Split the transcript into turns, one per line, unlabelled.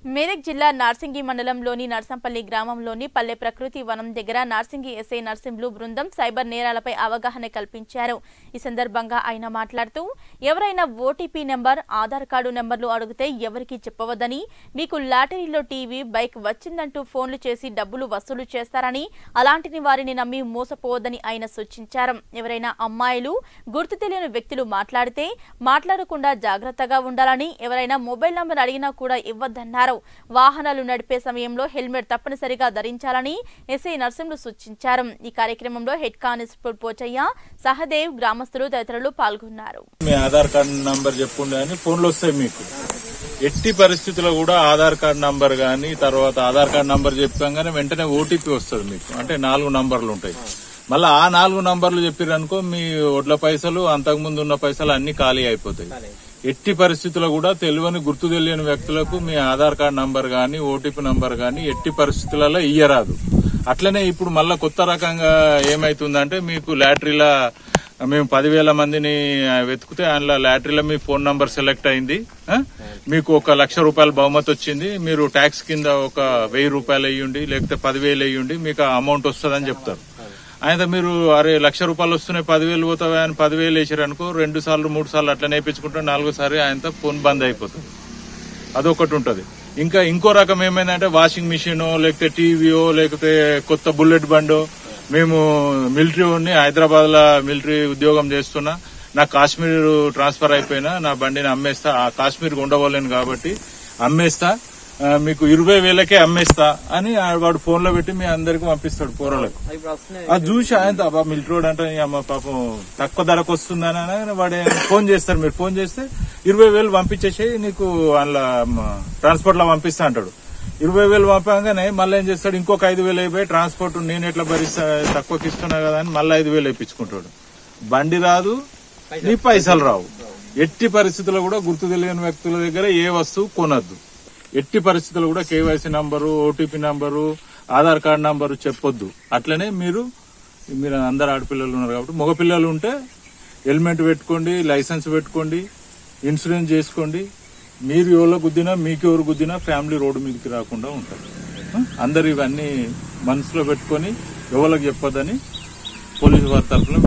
మేదక్ జిల్లా నార్సింగి మండలంలోని నర్సంపల్లి గ్రామంలోని పల్లె ప్రకృతి వనం దగ్గర నార్సింగి ఎస్ఐ నర్సింహులు బృందం సైబర్ నేరాలపై అవగాహన కల్పించారు ఈ సందర్భంగా ఆయన మాట్లాడుతూ ఎవరైనా ఓటీపీ నెంబర్ ఆధార్ కార్డు నెంబర్లు అడిగితే ఎవరికీ చెప్పవద్దని మీకు లాటరీలో టీవీ బైక్ వచ్చిందంటూ ఫోన్లు చేసి డబ్బులు వసూలు చేస్తారని అలాంటిని వారిని నమ్మి మోసపోవద్దని ఆయన సూచించారు ఎవరైనా అమ్మాయిలు గుర్తు తెలియని వ్యక్తులు మాట్లాడితే మాట్లాడకుండా జాగ్రత్తగా ఉండాలని ఎవరైనా మొబైల్ నంబర్ అడిగినా కూడా ఇవ్వద్దన్నారు వాహనాలు నడిపే సమయంలో హెల్మెట్ తప్పనిసరిగా ధరించాలని ఎస్ఐ నరసింహులు సూచించారు ఈ కార్యక్రమంలో హెడ్ కానిస్టేబుల్ పోచయ్య సహదేవ్ గ్రామస్తులు తదితరులు పాల్గొన్నారు
మీ ఆధార్ కార్డు నంబర్ చెప్పుండే అని ఫోన్లు వస్తాయి మీకు ఎట్టి పరిస్థితుల్లో కూడా ఆధార్ కార్డు నంబర్ గానీ తర్వాత ఆధార్ కార్డు నంబర్ చెప్పగానే వెంటనే ఓటీపీ వస్తుంది మీకు అంటే నాలుగు నంబర్లు ఉంటాయి మళ్ళీ ఆ నాలుగు నంబర్లు చెప్పారనుకో మీ ఒడ్ల పైసలు అంతకుముందు ఉన్న పైసలు అన్ని ఖాళీ అయిపోతాయి ఎట్టి పరిస్థితుల్లో కూడా తెలియని గుర్తు తెలియని వ్యక్తులకు మీ ఆధార్ కార్డు నంబర్ గానీ ఓటీపీ నంబర్ గానీ ఎట్టి పరిస్థితులలో ఇయ్యరాదు అట్లనే ఇప్పుడు మళ్ళా కొత్త రకంగా ఏమైతుందంటే మీకు లాటరీలా మేము పదివేల మందిని వెతికితే అందులో లాటరీలో మీ ఫోన్ నంబర్ సెలెక్ట్ అయింది ఆ? మీకు ఒక లక్ష రూపాయల బహుమతి వచ్చింది మీరు ట్యాక్స్ కింద ఒక వెయ్యి రూపాయలు అయ్యుండి లేకపోతే పదివేలు అయ్యుండి మీకు ఆ అమౌంట్ వస్తుందని చెప్తారు ఆయన మీరు అరే లక్ష రూపాయలు వస్తున్నాయి పదివేలు పోతావా అని పదివేలు వేసారు అనుకో రెండు సార్లు మూడు సార్లు అట్లా నేర్పించుకుంటే నాలుగోసారి ఆయనతో ఫోన్ బంద్ అయిపోతుంది అదొకటి ఉంటది ఇంకా ఇంకో రకం ఏమైందంటే వాషింగ్ మిషన్ లేకపోతే టీవీయో లేకపోతే కొత్త బుల్లెట్ బండో మేము మిలిటరీ ఉన్ని హైదరాబాద్ లో మిలిటరీ ఉద్యోగం చేస్తున్నా నా కాశ్మీర్ ట్రాన్స్ఫర్ అయిపోయినా నా బండిని అమ్మేస్తా ఆ కాశ్మీర్ ఉండవలేను కాబట్టి అమ్మేస్తా ఆ, మీకు ఇరవై వేలకే అమ్మేస్తా అని ఆ వాడు ఫోన్ లో పెట్టి మీ అందరికి పంపిస్తాడు కూరలకు అది చూసి ఆయన అబ్బా మిలిటరీ వాడు అంటే ఈ అమ్మ పాపం తక్కువ ధరకు వస్తుందని అనగానే వాడు ఏం ఫోన్ చేస్తారు మీరు ఫోన్ చేస్తే ఇరవై వేలు పంపించేసి నీకు అందులో ట్రాన్స్పోర్ట్ లో పంపిస్తా అంటాడు ఇరవై వేలు పంపగానే మళ్ళీ ఏం చేస్తాడు ఇంకొక ఐదు వేలు అయిపోయి ట్రాన్స్పోర్ట్ నేను ఎట్లా భరిస్తా తక్కువకి ఇస్తున్నా కదా అని మళ్ళీ ఐదు వేలు ఇప్పించుకుంటాడు బండి రాదు నీ పైసలు రావు ఎట్టి పరిస్థితుల్లో కూడా గుర్తు తెలియని వ్యక్తుల దగ్గర ఏ వస్తువు కొనద్దు ఎట్టి పరిస్థితుల్లో కూడా KYC number OTP number Aadhaar card number చెప్పొద్దు అట్లనే మీరు మీరు అందరు ఆడపిల్లలు ఉన్నారు కాబట్టి మగపిల్లలు ఉంటే హెల్మెట్ పెట్టుకోండి లైసెన్స్ పెట్టుకోండి ఇన్సూరెన్స్ చేసుకోండి మీరు ఎవరో గుద్దినా మీకు ఎవరు గుద్దినా ఫ్యామిలీ రోడ్డు మీదకి రాకుండా ఉంటారు ఆ? అందరు ఇవన్నీ మనసులో పెట్టుకొని ఎవరికి చెప్పొద్దని పోలీసు వారి తరఫున